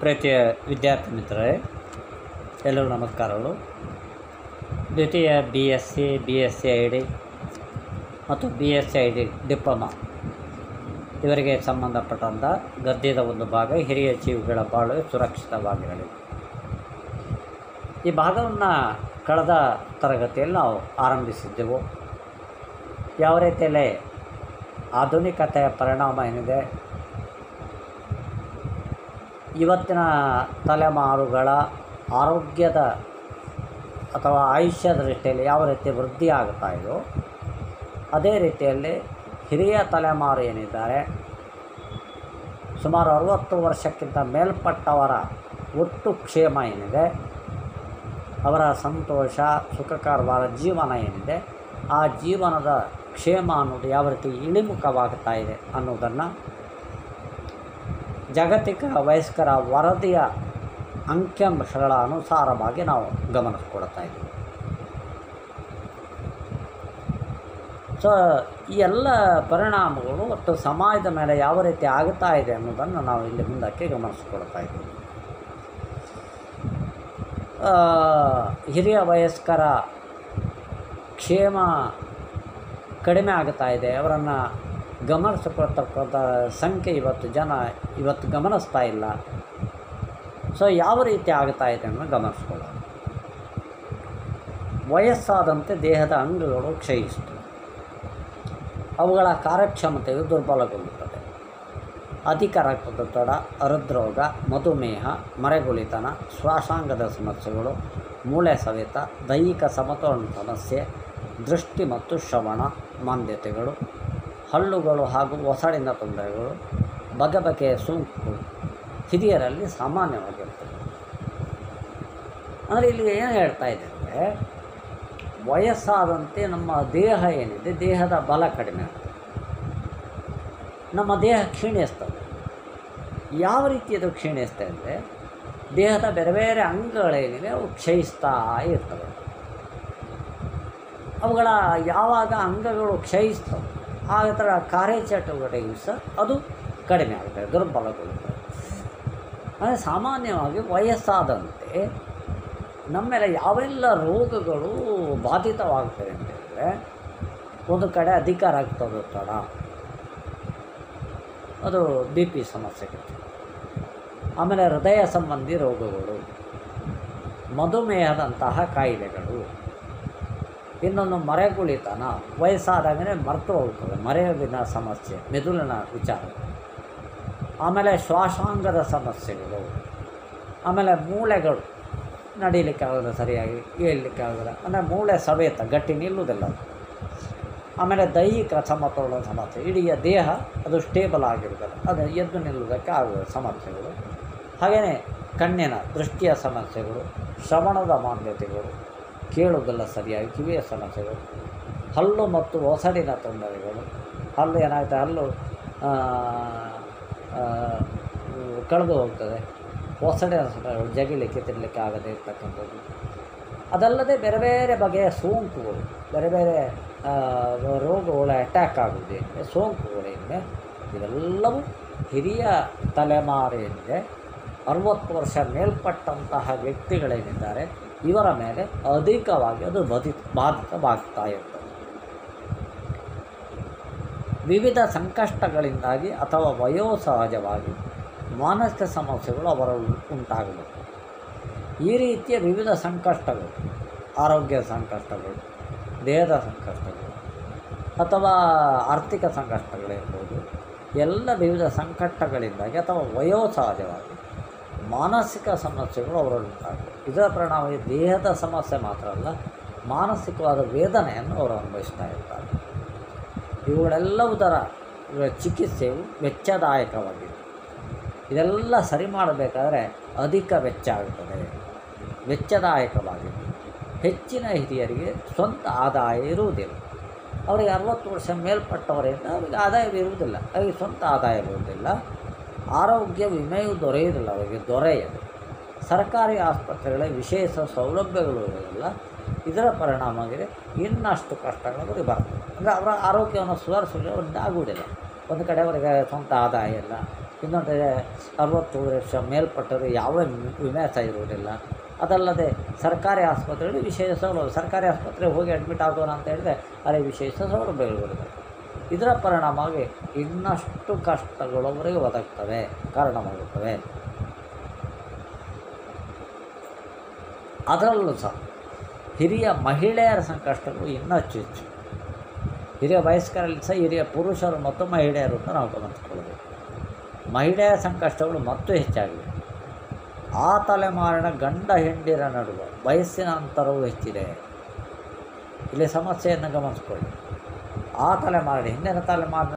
ಪ್ರೀತಿಯ ವಿದ್ಯಾರ್ಥಿ ಮಿತ್ರರೇ ಎಲ್ಲರಿಗೂ ನಮಸ್ಕಾರಗಳು ದ್ವಿತೀಯ B S C B S C I D ಮತ್ತು B S C I D diploma ಇವರಿಗೆ ಸಂಬಂಧಪಟ್ಟಂಥ ಗದ್ಯದ ಒಂದು ಭಾಗ ಹಿರಿಯ ಜೀವಿಗಳ ಬಾಳು ಸುರಕ್ಷಿತವಾಗಿರಲಿ ಈ ಭಾಗವನ್ನು ಕಳೆದ ತರಗತಿಯಲ್ಲಿ ನಾವು ಆರಂಭಿಸಿದ್ದೆವು ಯಾವ ರೀತಿಯಲ್ಲಿ ಆಧುನಿಕತೆಯ ಪರಿಣಾಮ ಏನಿದೆ ಇವತ್ತಿನ ತಲೆಮಾರುಗಳ ಆರೋಗ್ಯದ ಅಥವಾ ಆಯುಷ್ಯ ದೃಷ್ಟಿಯಲ್ಲಿ ಯಾವ ರೀತಿ ವೃದ್ಧಿ ಆಗ್ತಾ ಇದೆಯೋ ಅದೇ ರೀತಿಯಲ್ಲಿ ಹಿರಿಯ ತಲೆಮಾರು ಏನಿದ್ದಾರೆ ಸುಮಾರು ಅರುವತ್ತು ವರ್ಷಕ್ಕಿಂತ ಮೇಲ್ಪಟ್ಟವರ ಒಟ್ಟು ಕ್ಷೇಮ ಏನಿದೆ ಅವರ ಸಂತೋಷ ಸುಖಕರವಾದ ಜೀವನ ಏನಿದೆ ಆ ಜೀವನದ ಕ್ಷೇಮ ಅನ್ನೋದು ಯಾವ ರೀತಿ ಇಳಿಮುಖವಾಗ್ತಾ ಇದೆ ಅನ್ನೋದನ್ನು ಜಾಗತಿಕ ವಯಸ್ಕರ ವರದಿಯ ಅಂಕಿಅಂಶಗಳ ಅನುಸಾರವಾಗಿ ನಾವು ಗಮನಿಸ್ಕೊಳ್ತಾ ಇದ್ದೀವಿ ಸೊ ಈ ಎಲ್ಲ ಪರಿಣಾಮಗಳು ಒಟ್ಟು ಸಮಾಜದ ಮೇಲೆ ಯಾವ ರೀತಿ ಆಗ್ತಾ ಇದೆ ಅನ್ನೋದನ್ನು ನಾವು ಇಲ್ಲಿ ಮುಂದಕ್ಕೆ ಗಮನಿಸ್ಕೊಳ್ತಾ ಇದ್ದೀವಿ ಆ, ಹಿರಿಯ ವಯಸ್ಕರ ಕ್ಷೇಮ ಕಡಿಮೆ ಆಗ್ತಾ ಇದೆ ಅವರನ್ನು ಗಮನಿಸಿಕೊಳ್ತಕ್ಕಂಥ ಸಂಖ್ಯೆ ಇವತ್ತು ಜನ ಇವತ್ತು ಗಮನಿಸ್ತಾ ಇಲ್ಲ ಸೊ ಯಾವ ರೀತಿ ಆಗ್ತಾ ಇದೆ ಅನ್ನೋ ಗಮನಿಸ್ಕೊಳ್ಳೋಣ ವಯಸ್ಸಾದಂತೆ ದೇಹದ ಅಂಗಗಳು ಕ್ಷಯಿಸ್ತವೆ ಅವುಗಳ ಕಾರ್ಯಕ್ಷಮತೆಯು ದುರ್ಬಲಗೊಳ್ಳುತ್ತದೆ ಅಧಿಕ ರಕ್ತದೊತ್ತಡ ಹೃದ್ರೋಗ ಮಧುಮೇಹ ಮರೆಗುಳಿತನ ಶ್ವಾಸಾಂಗದ ಸಮಸ್ಯೆಗಳು ಮೂಳೆ ಸವೆತ ದೈಹಿಕ ಸಮತೋಲನ ಸಮಸ್ಯೆ ದೃಷ್ಟಿ ಮತ್ತು ಶ್ರವಣ ಮಾಂದ್ಯತೆಗಳು ಹಳ್ಳುಗಳು ಹಾಗೂ ಒಸಡಿನ ತೊಂದರೆಗಳು ಬಗೆ ಬಗೆಯ ಸೋಂಕು ಹಿರಿಯರಲ್ಲಿ ಸಾಮಾನ್ಯವಾಗಿರ್ತದೆ ಅಂದರೆ ಇಲ್ಲಿ ಏನು ಹೇಳ್ತಾ ಇದೆ ಅಂದರೆ ವಯಸ್ಸಾದಂತೆ ನಮ್ಮ ದೇಹ ಏನಿದೆ ದೇಹದ ಬಲ ಕಡಿಮೆ ಆಗ್ತದೆ ನಮ್ಮ ದೇಹ ಕ್ಷೀಣಿಸ್ತದೆ ಯಾವ ರೀತಿ ಅದು ಕ್ಷೀಣಿಸ್ತದೆ ಅಂದರೆ ದೇಹದ ಬೇರೆ ಬೇರೆ ಅಂಗಗಳೇನಿವೆ ಅವು ಕ್ಷಯಿಸ್ತಾ ಇರ್ತವೆ ಅವುಗಳ ಯಾವಾಗ ಅಂಗಗಳು ಕ್ಷಯಿಸ್ತವೆ ಆ ಥರ ಕಾರ್ಯಚಟುವಟಿಕೆಯು ಸಹ ಅದು ಕಡಿಮೆ ಆಗ್ತದೆ ದುರ್ಬಲಗೊಳ್ಳುತ್ತದೆ ಅಂದರೆ ಸಾಮಾನ್ಯವಾಗಿ ವಯಸ್ಸಾದಂತೆ ನಮ್ಮ ಮೇಲೆ ಯಾವೆಲ್ಲ ರೋಗಗಳು ಬಾಧಿತವಾಗ್ತವೆ ಅಂತ ಹೇಳಿದ್ರೆ ಒಂದು ಕಡೆ ಅಧಿಕ ರಕ್ತದೊತ್ತಡ ಅದು ಬಿ ಪಿ ಸಮಸ್ಯೆಗಳು ಆಮೇಲೆ ಹೃದಯ ಸಂಬಂಧಿ ರೋಗಗಳು ಮಧುಮೇಹದಂತಹ ಕಾಯಿಲೆಗಳು ಇನ್ನೊಂದು ಮರೆಗುಳಿತನ ವಯಸ್ಸಾದಾಗಲೇ ಮರೆತು ಹೋಗ್ತದೆ ಮರೆಯುವಿನ ಸಮಸ್ಯೆ ಮೆದುಳಿನ ವಿಚಾರ ಆಮೇಲೆ ಶ್ವಾಸಾಂಗದ ಸಮಸ್ಯೆಗಳು ಆಮೇಲೆ ಮೂಳೆಗಳು ನಡೀಲಿಕ್ಕೆ ಆಗೋದು ಸರಿಯಾಗಿ ಏಳಲಿಕ್ಕೆ ಆಗೋದಿಲ್ಲ ಅಂದರೆ ಮೂಳೆ ಸವೇತ ಗಟ್ಟಿ ನಿಲ್ಲುವುದಿಲ್ಲ ಅದು. ಆಮೇಲೆ ದೈಹಿಕ ಸಮತೋಲನ ಸಮಸ್ಯೆ ಇಡೀ ದೇಹ ಅದು ಸ್ಟೇಬಲ್ ಆಗಿರೋದಿಲ್ಲ ಅದು ಎದ್ದು ನಿಲ್ಲುವುದಕ್ಕೆ ಆಗುವ ಸಮಸ್ಯೆಗಳು ಹಾಗೆಯೇ ಕಣ್ಣಿನ ದೃಷ್ಟಿಯ ಸಮಸ್ಯೆಗಳು ಶ್ರವಣದ ಮಾನ್ಯತೆಗಳು ಕೇಳುವುದಿಲ್ಲ ಸರಿಯಾಗಿ ಕಿವಿಯ ಸಮಸ್ಯೆಗಳು ಹಲ್ಲು ಮತ್ತು ಒಸಡಿನ ತೊಂದರೆಗಳು ಹಲ್ಲು ಏನಾಗುತ್ತೆ ಹಲ್ಲು ಆ, ಆ, ಕಳೆದು ಹೋಗ್ತದೆ ಒಸಡಿನ ಸಮಸ್ಯೆಗಳು ಜಗಿಲಿಕ್ಕೆ ತಿನ್ನಲಿಕ್ಕೆ ಆಗದೆ ಇರ್ತಕ್ಕಂಥದ್ದು ಅದಲ್ಲದೆ ಬೇರೆ ಬೇರೆ ಬಗೆಯ ಸೋಂಕುಗಳು ಬೇರೆ ಬೇರೆ ಆ, ರೋಗಗಳ ಅಟ್ಯಾಕ್ ಆಗುವುದು ಸೋಂಕುಗಳೇನಿದೆ ಇವೆಲ್ಲವೂ ಹಿರಿಯ ತಲೆಮಾರು ಏನಿದೆ ಅರುವತ್ತು ವರ್ಷ ಮೇಲ್ಪಟ್ಟಂತಹ ವ್ಯಕ್ತಿಗಳೇನಿದ್ದಾರೆ ಇವರ ಮೇಲೆ ಅಧಿಕವಾಗಿ ಅದು ಬದಿ ಬಾಧಿತವಾಗ್ತಾ ಇರ್ತದೆ ವಿವಿಧ ಸಂಕಷ್ಟಗಳಿಂದಾಗಿ ಅಥವಾ ವಯೋಸಹಜವಾಗಿ ಮಾನಸಿಕ ಸಮಸ್ಯೆಗಳು ಅವರಲ್ಲಿ ಉಂಟಾಗಬಹುದು ಈ ರೀತಿಯ ವಿವಿಧ ಸಂಕಷ್ಟಗಳು ಆರೋಗ್ಯ ಸಂಕಷ್ಟಗಳು ದೇಹದ ಸಂಕಷ್ಟಗಳು ಅಥವಾ ಆರ್ಥಿಕ ಸಂಕಷ್ಟಗಳಿರ್ಬೋದು ಎಲ್ಲ ವಿವಿಧ ಸಂಕಷ್ಟಗಳಿಂದಾಗಿ ಅಥವಾ ವಯೋಸಹಜವಾಗಿ ಮಾನಸಿಕ ಸಮಸ್ಯೆಗಳು ಅವರಲ್ಲಿ ಉಂಟಾಗಬಹುದು ಇದರ ಪರಿಣಾಮ ದೇಹದ ಸಮಸ್ಯೆ ಮಾತ್ರ ಅಲ್ಲ ಮಾನಸಿಕವಾದ ವೇದನೆಯನ್ನು ಅವರು ಅನುಭವಿಸ್ತಾ ಇರ್ತಾರೆ ಇವುಗಳೆಲ್ಲವುದರ ಚಿಕಿತ್ಸೆಯು ವೆಚ್ಚದಾಯಕವಾಗಿದೆ ಇದೆಲ್ಲ ಸರಿ ಮಾಡಬೇಕಾದ್ರೆ ಅಧಿಕ ವೆಚ್ಚ ಆಗುತ್ತದೆ ವೆಚ್ಚದಾಯಕವಾಗಿದೆ ಹೆಚ್ಚಿನ ಹಿರಿಯರಿಗೆ ಸ್ವಂತ ಆದಾಯ ಇರುವುದಿಲ್ಲ ಅವರಿಗೆ ಅರವತ್ತು ವರ್ಷ ಮೇಲ್ಪಟ್ಟವರಿಂದ ಅವರಿಗೆ ಆದಾಯವಿರುವುದಿಲ್ಲ ಅವರಿಗೆ ಸ್ವಂತ ಆದಾಯ ಇರುವುದಿಲ್ಲ ಆರೋಗ್ಯ ವಿಮೆಯು ದೊರೆಯುವುದಿಲ್ಲ ಅವರಿಗೆ ದೊರೆಯದು ಸರ್ಕಾರಿ ಆಸ್ಪತ್ರೆಗಳ ವಿಶೇಷ ಸೌಲಭ್ಯಗಳು ಇರುವುದಿಲ್ಲ ಇದರ ಪರಿಣಾಮವಾಗಿದೆ ಇನ್ನಷ್ಟು ಕಷ್ಟಗಳು ಅವರಿಗೆ ಬರ್ತದೆ ಅಂದರೆ ಅವರ ಆರೋಗ್ಯವನ್ನು ಸುಧಾರಿಸಲು ಅವರಿಂದ ಆಗುವುದಿಲ್ಲ ಒಂದು ಕಡೆ ಅವರಿಗೆ ಸ್ವಂತ ಆದಾಯ ಇಲ್ಲ ಇನ್ನೊಂದು ಅರವತ್ತು ವರ್ಷ ಮೇಲ್ಪಟ್ಟರು ಯಾವ ವಿನ್ಯಾಸ ಇರುವುದಿಲ್ಲ ಅದಲ್ಲದೆ ಸರ್ಕಾರಿ ಆಸ್ಪತ್ರೆಗಳು ವಿಶೇಷ ಸೌಲಭ್ಯ ಸರ್ಕಾರಿ ಆಸ್ಪತ್ರೆಗೆ ಹೋಗಿ ಅಡ್ಮಿಟ್ ಆಗೋಣ ಅಂತ ಹೇಳಿದ್ರೆ ಅಲ್ಲಿ ವಿಶೇಷ ಸೌಲಭ್ಯಗಳಿರುತ್ತೆ ಇದರ ಪರಿಣಾಮವಾಗಿ ಇನ್ನಷ್ಟು ಕಷ್ಟಗಳು ಅವರಿಗೆ ಒದಗ್ತವೆ ಕಾರಣವಾಗುತ್ತವೆ ಅದರಲ್ಲೂ ಸಹ ಹಿರಿಯ ಮಹಿಳೆಯರ ಸಂಕಷ್ಟಗಳು ಇನ್ನೂ ಹೆಚ್ಚು ಹೆಚ್ಚು ಹಿರಿಯ ವಯಸ್ಕರಲ್ಲಿ ಸಹ ಹಿರಿಯ ಪುರುಷರು ಮತ್ತು ಮಹಿಳೆಯರು ಅಂತ ನಾವು ಗಮನಿಸ್ಕೊಳ್ಬೇಕು ಮಹಿಳೆಯರ ಸಂಕಷ್ಟಗಳು ಮತ್ತೂ ಹೆಚ್ಚಾಗಿವೆ ಆ ತಲೆಮಾರಿನ ಗಂಡ ಹೆಂಡಿರ ನಡುವೆ ವಯಸ್ಸಿನ ಅಂತರವು ಹೆಚ್ಚಿದೆ ಇಲ್ಲಿ ಸಮಸ್ಯೆಯನ್ನು ಗಮನಿಸ್ಕೊಳ್ಳಿ ಆ ತಲೆಮಾರಿನ ಹಿಂದಿನ ತಲೆಮಾರಿನ